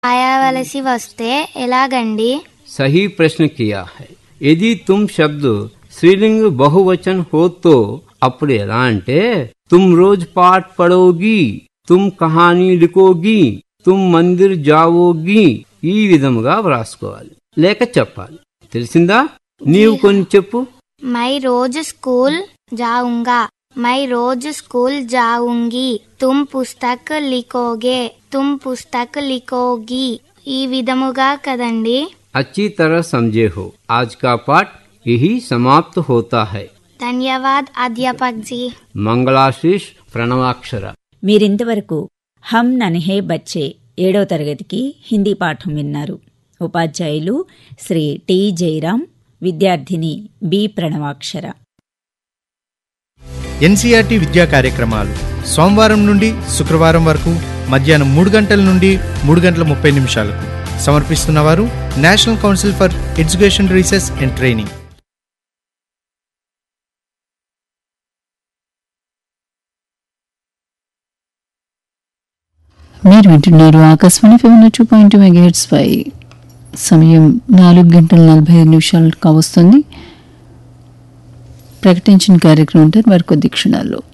రాయవలసి వస్తే ఎలాగండి सही प्रश्न किया है यदि तुम शब्द स्त्रीलिंग बहुवचन हो तो అప్పుడు ఎలా అంటే तुम रोज पाठ पढ़ोगी तुम कहानी लिखोगी तुम మందిర్ జావోగి ఈ విధముగా వ్రాసుకోవాలి లేక చెప్పాలి తెలిసిందా నీవు కొన్ని చెప్పు मैं रोज स्कूल जाऊंगा मैं रोज स्कूल जाऊंगी तुम पुस्तक लिखोगे तुम पुस्तक लिखोगी ఈ విధముగా కదండి अच्छी तरह समझे हो आज का पाठ यही समाप्त होता है ధన్యవాద్ అధ్యాపక్ జీ మంగళాశీష్ ప్రణవాక్షర మీరింతవరకు హమ్ నన్హే బచ్చే ఏడో తరగతికి హిందీ పాఠం విన్నారు ఉపాధ్యాయులు శ్రీ టి జయరాం విద్యార్థిని బి ప్రణవాక్షర ఎన్సీఆర్టీ విద్యా కార్యక్రమాలు సోమవారం నుండి శుక్రవారం వరకు మధ్యాహ్నం మూడు గంటల నుండి మూడు గంటల ముప్పై నిమిషాలకు సమర్పిస్తున్నవారు national council for education research and training మీరు వింటున్నారు ఆకాశవాణి ఫివన్ టూ పాయింట్ మెగాహెట్స్ పై సమయం నాలుగు గంటల నలభై ఐదు నిమిషాలు కావస్తుంది ప్రకటించిన కార్యక్రమం ఉంటారు మరి కొద్ది క్షణాల్లో